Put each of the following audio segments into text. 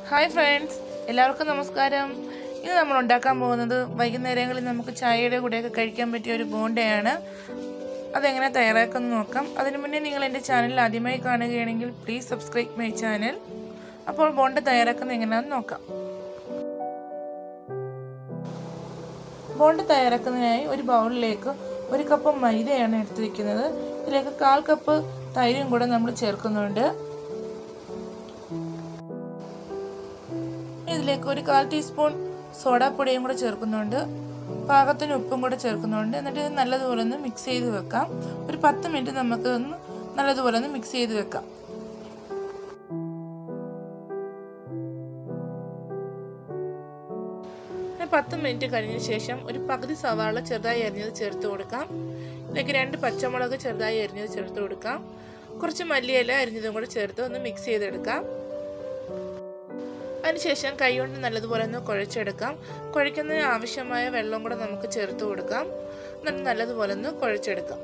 hi friends എല്ലാവർക്കും നമസ്കാരം ഇന്ന് നമ്മൾ ഉണ്ടാക്കാൻ പോകുന്നത് വൈകുന്നേരങ്ങളിൽ നമുക്ക് ചായയുടെ കൂടെയൊക്കെ കഴിക്കാൻ പറ്റിയ ഒരു ബോണ്ടയാണ് അതെങ്ങനെ തയ്യാറാക്കുന്നു നോക്കാം അതിനു മുന്നേ നിങ്ങൾ എൻ്റെ ചാനൽ ആദ്യമായി കാണുകയാണെങ്കിൽ പ്ലീസ് സബ്സ്ക്രൈബ് മൈ ചാനൽ അപ്പോൾ ബോണ്ട തയ്യാറാക്കുന്നത് എങ്ങനെയാണെന്ന് നോക്കാം ബോണ്ട തയ്യാറാക്കുന്നതിനായി ഒരു ബൗളിലേക്ക് ഒരു കപ്പ് മൈദയാണ് എടുത്തിരിക്കുന്നത് ഇതിലേക്ക് കാൽ കപ്പ് തൈരും കൂടെ നമ്മൾ ചേർക്കുന്നുണ്ട് ഇതിലേക്ക് ഒരു കാൽ ടീസ്പൂൺ സോഡാപ്പൊടിയും കൂടെ ചേർക്കുന്നുണ്ട് പാകത്തിന് ഉപ്പും കൂടെ ചേർക്കുന്നുണ്ട് എന്നിട്ട് ഇത് നല്ലതുപോലെ ഒന്ന് മിക്സ് ചെയ്ത് വെക്കാം ഒരു പത്ത് മിനിറ്റ് നമുക്ക് ഒന്ന് നല്ലതുപോലെ ഒന്ന് മിക്സ് ചെയ്ത് വെക്കാം പത്ത് മിനിറ്റ് കഴിഞ്ഞ ശേഷം ഒരു പകുതി സവാള ചെറുതായി അരിഞ്ഞത് ചേർത്ത് കൊടുക്കാം ഇതിലേക്ക് രണ്ട് പച്ചമുളക് ചെറുതായി അരിഞ്ഞത് ചേർത്ത് കൊടുക്കാം കുറച്ച് മല്ലിയില അരിഞ്ഞതും കൂടെ ചേർത്ത് ഒന്ന് മിക്സ് ചെയ്തെടുക്കാം അതിനുശേഷം കൈകൊണ്ട് നല്ലതുപോലെ ഒന്ന് കുഴച്ചെടുക്കാം കുഴയ്ക്കുന്നതിന് ആവശ്യമായ വെള്ളം കൂടെ നമുക്ക് ചേർത്ത് കൊടുക്കാം എന്നിട്ട് നല്ലതുപോലെ ഒന്ന് കുഴച്ചെടുക്കാം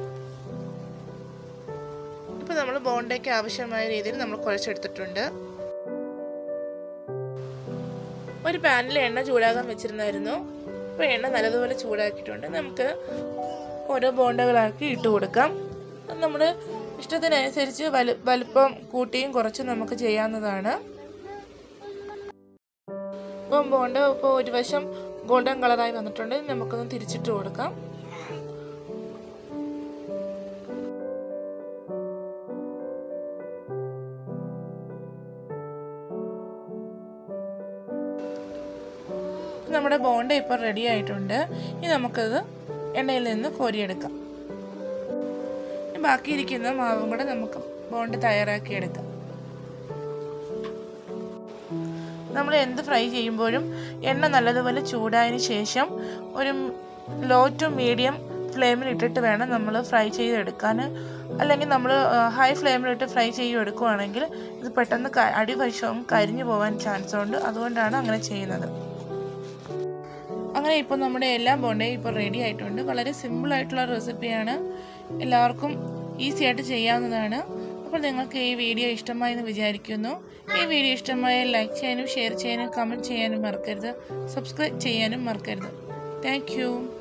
ഇപ്പം നമ്മൾ ബോണ്ടയ്ക്ക് ആവശ്യമായ രീതിയിൽ നമ്മൾ കുഴച്ചെടുത്തിട്ടുണ്ട് ഒരു പാനിൽ എണ്ണ ചൂടാകാൻ വെച്ചിരുന്നായിരുന്നു അപ്പോൾ എണ്ണ നല്ലതുപോലെ ചൂടാക്കിയിട്ടുണ്ട് നമുക്ക് ഓരോ ബോണ്ടകളാക്കി ഇട്ട് കൊടുക്കാം നമ്മുടെ ഇഷ്ടത്തിനനുസരിച്ച് വലു വലുപ്പം കൂട്ടിയും കുറച്ചും നമുക്ക് ചെയ്യാവുന്നതാണ് ഇപ്പം ബോണ്ട ഇപ്പോൾ ഒരു വശം ഗോൾഡൻ കളറായി വന്നിട്ടുണ്ട് നമുക്കൊന്ന് തിരിച്ചിട്ട് കൊടുക്കാം നമ്മുടെ ബോണ്ട ഇപ്പോൾ റെഡി ആയിട്ടുണ്ട് ഇനി നമുക്കത് എണ്ണയിൽ നിന്ന് കോരിയെടുക്കാം ബാക്കിയിരിക്കുന്ന മാവും കൂടെ നമുക്ക് ബോണ്ട തയ്യാറാക്കിയെടുക്കാം നമ്മൾ എന്ത് ഫ്രൈ ചെയ്യുമ്പോഴും എണ്ണ നല്ലതുപോലെ ചൂടായതിന് ശേഷം ഒരു ലോ ടു മീഡിയം ഫ്ലെയിമിൽ ഇട്ടിട്ട് വേണം നമ്മൾ ഫ്രൈ ചെയ്തെടുക്കാൻ അല്ലെങ്കിൽ നമ്മൾ ഹൈ ഫ്ലെയിമിലിട്ട് ഫ്രൈ ചെയ്ത് എടുക്കുകയാണെങ്കിൽ ഇത് പെട്ടെന്ന് അടിവശവും കരിഞ്ഞു പോകാൻ ചാൻസ് ഉണ്ട് അതുകൊണ്ടാണ് അങ്ങനെ ചെയ്യുന്നത് അങ്ങനെ ഇപ്പോൾ നമ്മുടെ എല്ലാ ബോണ്ടയും ഇപ്പോൾ റെഡി ആയിട്ടുണ്ട് വളരെ സിമ്പിളായിട്ടുള്ള റെസിപ്പിയാണ് എല്ലാവർക്കും ഈസി ആയിട്ട് ചെയ്യാവുന്നതാണ് അപ്പോൾ നിങ്ങൾക്ക് ഈ വീഡിയോ ഇഷ്ടമായി എന്ന് വിചാരിക്കുന്നു ഈ വീഡിയോ ഇഷ്ടമായാൽ ലൈക്ക് ചെയ്യാനും ഷെയർ ചെയ്യാനും കമൻറ്റ് ചെയ്യാനും മറക്കരുത് സബ്സ്ക്രൈബ് ചെയ്യാനും മറക്കരുത് താങ്ക്